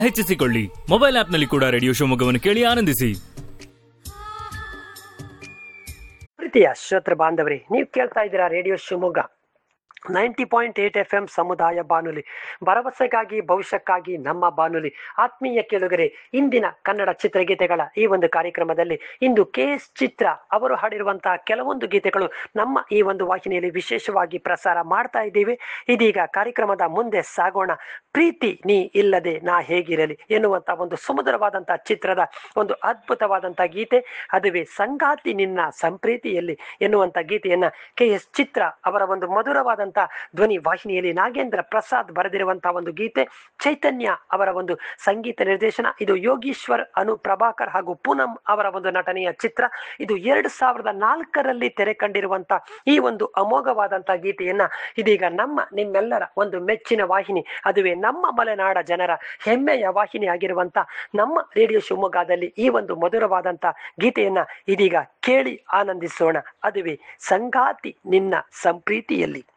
ಹೆಚ್ಚಿಸಿಕೊಳ್ಳಿ mobile ಆಪ್ನಲ್ಲಿ ಕೂಡ radio ಶಿವಮೊಗ್ಗವನ್ನು ಕೇಳಿ ಆನಂದಿಸಿ ಪ್ರೀತಿಯ ಶ್ರೋತೃ ಬಾಂಧವರೇ ನೀವು ಕೇಳ್ತಾ ಇದ್ದೀರಾ radio Shivamogga ninety point eight F M ಸಮುದಾಯ ಬಾನುಲಿ ಭರವಸೆಗಾಗಿ ಭವಿಷ್ಯಕ್ಕಾಗಿ ನಮ್ಮ ಬಾನುಲಿ ಆತ್ಮೀಯ ಕೇಳುಗರೆ ಇಂದಿನ ಕನ್ನಡ ಚಿತ್ರಗೀತೆಗಳ ಈ ಒಂದು ಕಾರ್ಯಕ್ರಮದಲ್ಲಿ ಇಂದು ಕೆ ಎಸ್ ಚಿತ್ರ ಅವರು ಹಾಡಿರುವಂತಹ ಕೆಲವೊಂದು ಗೀತೆಗಳು ನಮ್ಮ ಈ ಒಂದು ವಾಹಿನಿಯಲ್ಲಿ ವಿಶೇಷವಾಗಿ ಪ್ರಸಾರ ಮಾಡ್ತಾ ಇದ್ದೀವಿ ಇದೀಗ ಕಾರ್ಯಕ್ರಮದ ಮುಂದೆ ಸಾಗೋಣ ಪ್ರೀತಿ ನೀ ಇಲ್ಲದೆ ನಾ ಹೇಗಿರಲಿ ಎನ್ನುವಂತ ಒಂದು ಸುಮಧುರವಾದಂತಹ ಚಿತ್ರದ ಒಂದು ಅದ್ಭುತವಾದಂತಹ ಗೀತೆ ಅದುವೇ ಸಂಗಾತಿ ನಿನ್ನ ಸಂಪ್ರೀತಿಯಲ್ಲಿ ಎನ್ನುವಂತ ಗೀತೆಯನ್ನ ಕೆ ಎಸ್ ಚಿತ್ರ ಅವರ ಒಂದು ಮಧುರವಾದಂತಹ ಧ್ವನಿ ವಾಹಿನಿಯಲ್ಲಿ ನಾಗೇಂದ್ರ ಪ್ರಸಾದ್ ಬರೆದಿರುವಂತಹ ಒಂದು ಗೀತೆ ಚೈತನ್ಯ ಅವರ ಒಂದು ಸಂಗೀತ ನಿರ್ದೇಶನ ಇದು ಯೋಗೀಶ್ವರ್ ಅನು ಪ್ರಭಾಕರ್ ಹಾಗೂ ಪೂನಂ ಅವರ ಒಂದು ನಟನೆಯ ಚಿತ್ರ ಇದು ಎರಡು ಸಾವಿರದ ನಾಲ್ಕರಲ್ಲಿ ತೆರೆ ಕಂಡಿರುವಂತ ಈ ಒಂದು ಅಮೋಘವಾದಂತಹ ಗೀತೆಯನ್ನ ಇದೀಗ ನಮ್ಮ ನಿಮ್ಮೆಲ್ಲರ ಒಂದು ಮೆಚ್ಚಿನ ವಾಹಿನಿ ಅದುವೇ ನಮ್ಮ ಮಲೆನಾಡ ಜನರ ಹೆಮ್ಮೆಯ ವಾಹಿನಿ ಆಗಿರುವಂತ ನಮ್ಮ ರೇಡಿಯೋ ಶಿವಮೊಗ್ಗದಲ್ಲಿ ಈ ಒಂದು ಮಧುರವಾದಂತ ಗೀತೆಯನ್ನ ಇದೀಗ ಕೇಳಿ ಆನಂದಿಸೋಣ ಅದುವೇ ಸಂಗಾತಿ ನಿನ್ನ ಸಂಪ್ರೀತಿಯಲ್ಲಿ